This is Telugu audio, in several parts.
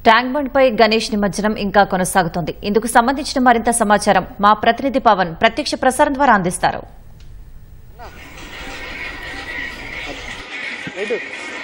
ట్యాంక్ బండ్ పై గణేష్ నిమజ్జనం ఇంకా కొనసాగుతోంది ఇందుకు సంబంధించిన మరింత సమాచారం మా ప్రతినిధి పవన్ ప్రత్యక్ష ప్రసారం ద్వారా అందిస్తారు ఇటు.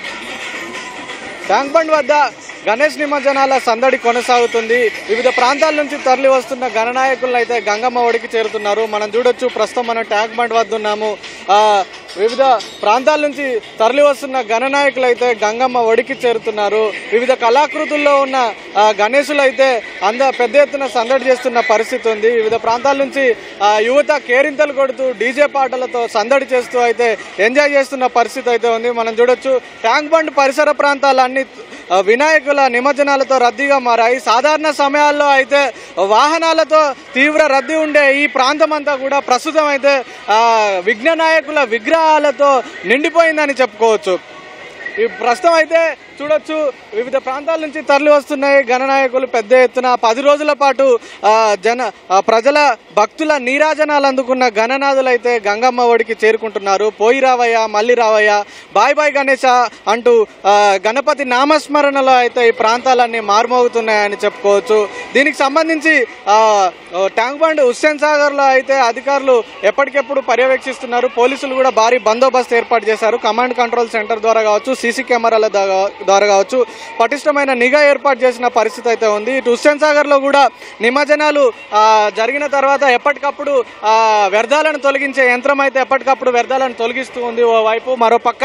ట్యాంక్ బండ్ వద్ద గణేష్ నిమజ్జనాల సందడి కొనసాగుతుంది వివిధ ప్రాంతాల నుంచి తరలి వస్తున్న గణనాయకులను అయితే గంగమ్మ ఒడికి చేరుతున్నారు మనం చూడొచ్చు ప్రస్తుతం మనం ట్యాంక్ బండ్ వద్ద ఉన్నాము ఆ, వివిధ ప్రాంతాల నుంచి తరలి వస్తున్న గణనాయకులు అయితే గంగమ్మ ఒడికి చేరుతున్నారు వివిధ కళాకృతుల్లో ఉన్న ఆ, గణేశులు అయితే అంద పెద్ద ఎత్తున సందడి చేస్తున్న పరిస్థితి ఉంది వివిధ ప్రాంతాల నుంచి ఆ, యువత కేరింతలు కొడుతూ డీజే పాటలతో సందడి చేస్తూ అయితే ఎంజాయ్ చేస్తున్న పరిస్థితి అయితే ఉంది మనం చూడొచ్చు ట్యాంక్ బండ్ పరిసర ప్రాంతాలన్నీ ఆ, వినాయకుల నిమజ్జనాలతో రద్దీగా మారాయి సాధారణ సమయాల్లో అయితే వాహనాలతో తీవ్ర రద్దీ ఉండే ఈ ప్రాంతం అంతా కూడా ప్రస్తుతం అయితే ఆ, విఘ్న నాయకుల విగ్రహాలతో నిండిపోయిందని చెప్పుకోవచ్చు ఈ ప్రస్తుతం అయితే చూడొచ్చు వివిధ ప్రాంతాల నుంచి తరలి వస్తున్నాయి గణనాయకులు పెద్ద ఎత్తున పది రోజుల పాటు ఆ, జన ఆ, ప్రజల భక్తుల నీరాజనాలు అందుకున్న గణనాథులు అయితే గంగమ్మ ఒడికి చేరుకుంటున్నారు పోయి రావయ్య మళ్ళీ రావయ్య బాయ్ బాయ్ గణేష అంటూ ఆ, గణపతి నామస్మరణలో అయితే ఈ ప్రాంతాలన్నీ మారుమోగుతున్నాయని చెప్పుకోవచ్చు దీనికి సంబంధించి ఆ, ఓ ట్యాంక్ బండ్ హుస్సేన్ సాగర్లో అయితే అధికారులు ఎప్పటికెప్పుడు పర్యవేక్షిస్తున్నారు పోలీసులు కూడా భారీ బందోబస్తు ఏర్పాటు చేశారు కమాండ్ కంట్రోల్ సెంటర్ ద్వారా కావచ్చు సీసీ కెమెరాల ద్వారా- ద్వారా కావచ్చు పటిష్టమైన నిఘా ఏర్పాటు చేసిన పరిస్థితి అయితే ఉంది ఇటు హుస్సేన్ సాగర్లో కూడా నిమజ్జనాలు ఆ, జరిగిన తర్వాత ఎప్పటికప్పుడు ఆ, వ్యర్థాలను తొలగించే యంత్రం అయితే ఎప్పటికప్పుడు వ్యర్థాలను తొలగిస్తూ ఉంది ఓవైపు మరో పక్క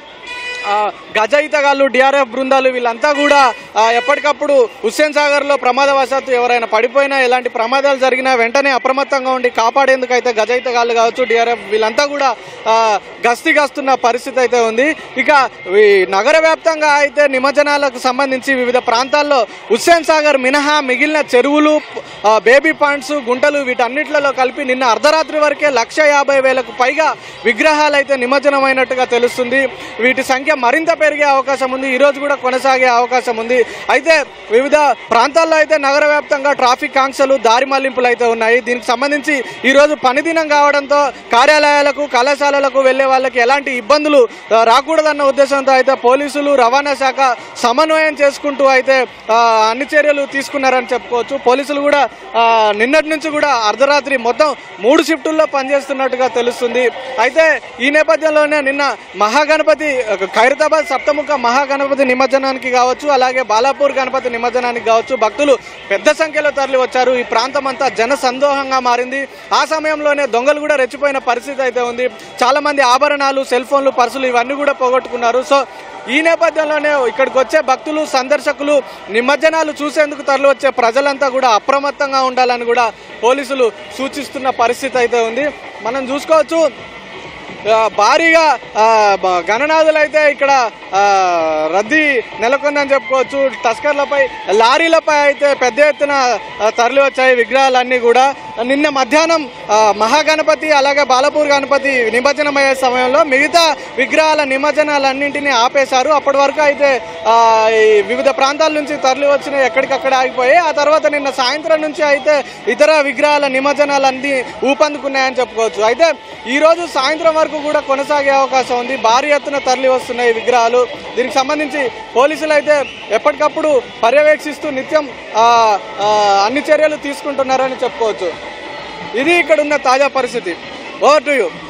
ఆ, గజ ఈతగాళ్ళు డిఆర్ఎఫ్ బృందాలు వీళ్ళంతా కూడా ఆ, ఎప్పటికప్పుడు హుస్సేన్ సాగర్లో ప్రమాదవశాత్తు ఎవరైనా పడిపోయినా ఎలాంటి ప్రమాదాలు జరిగినా వెంటనే అప్రమత్తంగా ఉండి కాపాడేందుకు అయితే గజ ఈతగాళ్ళు కావచ్చు డిఆర్ఎఫ్ వీళ్ళంతా కూడా ఆ, గస్తీ గస్తున్న పరిస్థితి అయితే ఉంది ఇక ఈ నగర వ్యాప్తంగా అయితే నిమజ్జనాలకు సంబంధించి వివిధ ప్రాంతాల్లో హుస్సేన్ సాగర్ మినహా మిగిలిన చెరువులు ఆ, బేబీ పాండ్స్ గుంటలు వీటన్నిట్లలో కలిపి నిన్న అర్ధరాత్రి వరకే లక్ష యాభై వేలకు పైగా విగ్రహాలు అయితే నిమజ్జనమైనట్టుగా తెలుస్తుంది వీటి సంఖ్య మరింత పెరిగే అవకాశం ఉంది ఈ రోజు కూడా కొనసాగే అవకాశం ఉంది అయితే వివిధ ప్రాంతాల్లో అయితే నగర వ్యాప్తంగా ట్రాఫిక్ ఆంక్షలు దారి మళ్లింపులు అయితే ఉన్నాయి దీనికి సంబంధించి ఈ రోజు పని దినం కావడంతో కార్యాలయాలకు కళాశాలలకు వెళ్లే వాళ్ళకి ఎలాంటి ఇబ్బందులు ఆ, రాకూడదన్న ఉద్దేశంతో అయితే పోలీసులు రవాణా శాఖ సమన్వయం చేసుకుంటూ అయితే ఆ, అన్ని చర్యలు తీసుకున్నారని చెప్పుకోవచ్చు పోలీసులు కూడా ఆ, నిన్నటి నుంచి కూడా అర్ధరాత్రి మొత్తం మూడు షిఫ్టుల్లో పనిచేస్తున్నట్టుగా తెలుస్తుంది అయితే ఈ నేపథ్యంలోనే నిన్న మహాగణపతి ఖైరతాబాద్ సప్తముఖ మహాగణపతి నిమజ్జనానికి కావచ్చు అలాగే బాలాపూర్ గణపతి నిమజ్జనానికి కావచ్చు భక్తులు పెద్ద సంఖ్యలో తరలి వచ్చారు ఈ ప్రాంతం అంతా జన సందోహంగా మారింది ఆ సమయంలోనే దొంగలు కూడా రెచ్చిపోయిన పరిస్థితి అయితే ఉంది చాలా మంది ఆభరణాలు సెల్ ఫోన్లు పర్సులు ఇవన్నీ కూడా పోగొట్టుకున్నారు సో ఈ నేపథ్యంలోనే ఇక్కడికి వచ్చే భక్తులు సందర్శకులు నిమజ్జనాలు చూసేందుకు తరలి వచ్చే ప్రజలంతా కూడా అప్రమత్తంగా ఉండాలని కూడా పోలీసులు సూచిస్తున్న పరిస్థితి అయితే ఉంది మనం చూసుకోవచ్చు ఆ, భారీగా ఆ, బ- గణనాథులు అయితే ఇక్కడ ఆ, రద్దీ నెలకొందని చెప్పుకోవచ్చు టస్కర్లపై లారీలపై అయితే పెద్ద ఎత్తున ఆ, తరలి వచ్చాయి విగ్రహాలన్నీ కూడా నిన్న మధ్యాహ్నం ఆ, మహాగణపతి అలాగే బాలపూర్ గణపతి నిమజ్జనం అయ్యే సమయంలో మిగతా విగ్రహాల నిమజ్జనాలన్నింటినీ ఆపేశారు అప్పటి వరకు అయితే ఆ, ఈ వివిధ ప్రాంతాల నుంచి తరలి వచ్చిన ఎక్కడికక్కడ ఆగిపోయాయి ఆ తర్వాత నిన్న సాయంత్రం నుంచి అయితే ఇతర విగ్రహాల నిమజ్జనాలన్నీ ఊపందుకున్నాయని చెప్పుకోవచ్చు అయితే ఈ రోజు సాయంత్రం వరకు కూడా కొనసాగే అవకాశం ఉంది భారీ ఎత్తున తరలి వస్తున్నాయి ఈ విగ్రహాలు దీనికి సంబంధించి పోలీసులు అయితే ఎప్పటికప్పుడు పర్యవేక్షిస్తూ నిత్యం ఆ, ఆ, అన్ని చర్యలు తీసుకుంటున్నారని చెప్పుకోవచ్చు ఇది ఇక్కడ ఉన్న తాజా పరిస్థితి ఓవర్ టు యూ